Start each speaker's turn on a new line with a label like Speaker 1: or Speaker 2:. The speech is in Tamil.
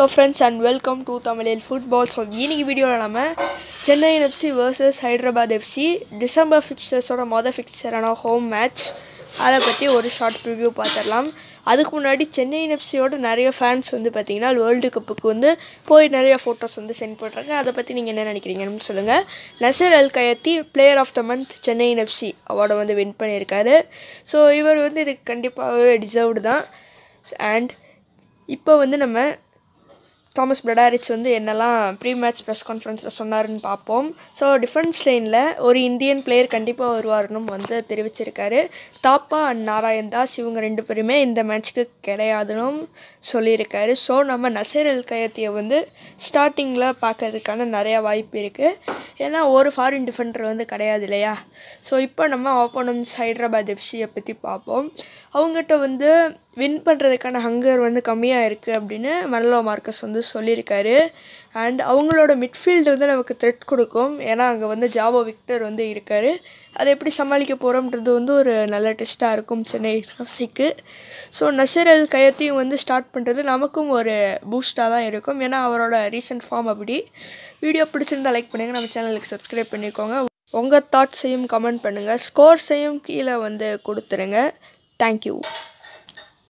Speaker 1: hello friends and welcome to தமிழில் ஃபுட்பால் ஸோ இன்னைக்கு வீடியோவில் நம்ம Chennai FC versus Hyderabad FC December ஃபிக்சர்ஸோட மொதல் ஃபிக்சரான ஹோம் மேட்ச் அதை பற்றி ஒரு ஷார்ட் ரிவ்யூ பார்த்துடலாம் அதுக்கு முன்னாடி சென்னை எஃப்சியோட நிறைய ஃபேன்ஸ் வந்து பார்த்தீங்கன்னா வேர்ல்டு கப்புக்கு வந்து போய் நிறைய ஃபோட்டோஸ் வந்து சென்ட் பண்ணுறாங்க அதை பற்றி நீங்கள் என்ன நினைக்கிறீங்கன்னு சொல்லுங்கள் Nasser Al Khayati player of the month Chennai FC அவார்டை வந்து வின் பண்ணியிருக்காரு ஸோ இவர் வந்து இதுக்கு கண்டிப்பாகவே டிசர்வ்டு தான் அண்ட் இப்போ வந்து நம்ம தாமஸ் பிரடாரிச் வந்து என்னெல்லாம் ப்ரீ மேட்ச் ப்ரெஸ் கான்ஃபரன்ஸில் சொன்னாருன்னு பார்ப்போம் ஸோ டிஃபென்ஸ் லைனில் ஒரு இந்தியன் பிளேயர் கண்டிப்பாக வருவாருன்னு வந்து தெரிவிச்சிருக்காரு தாப்பா அண்ட் நாராயண் தாஸ் இவங்க ரெண்டு பேருமே இந்த மேட்ச்க்கு கிடையாதுன்னு சொல்லியிருக்காரு ஸோ நம்ம நசீர் அல் கயத்தியை வந்து ஸ்டார்டிங்கில் பார்க்கறதுக்கான நிறையா வாய்ப்பு இருக்குது ஏன்னா ஒரு ஃபாரின் டிஃபெண்டர் வந்து கிடையாது இல்லையா ஸோ இப்போ நம்ம ஆப்போனன்ஸ் ஹைதராபாத் எஃப்சியை பற்றி பார்ப்போம் அவங்ககிட்ட வந்து வின் பண்ணுறதுக்கான ஹங்கர் வந்து கம்மியாக இருக்குது அப்படின்னு மனலோ மார்க்கஸ் வந்து சொல்லியிருக்காரு அண்ட் அவங்களோட மிட்ஃபீல்டு வந்து நமக்கு த்ரெட் கொடுக்கும் ஏன்னா அங்கே வந்து ஜாபோ விக்டர் வந்து இருக்கார் அதை எப்படி சமாளிக்க போகிறோம்ன்றது வந்து ஒரு நல்ல டெஸ்ட்டாக இருக்கும் சென்னை எஃப்சிக்கு ஸோ நசர் அல் கயத்தையும் வந்து ஸ்டார்ட் பண்ணுறது நமக்கும் ஒரு பூஸ்ட்டாக தான் இருக்கும் ஏன்னா அவரோட ரீசன்ட் ஃபார்ம் அப்படி வீடியோ பிடிச்சிருந்தா லைக் பண்ணுங்கள் நம்ம சேனலுக்கு சப்ஸ்கிரைப் பண்ணிக்கோங்க உங்கள் தாட்ஸையும் கமெண்ட் பண்ணுங்கள் ஸ்கோர்ஸையும் கீழே வந்து கொடுத்துருங்க தேங்க்யூ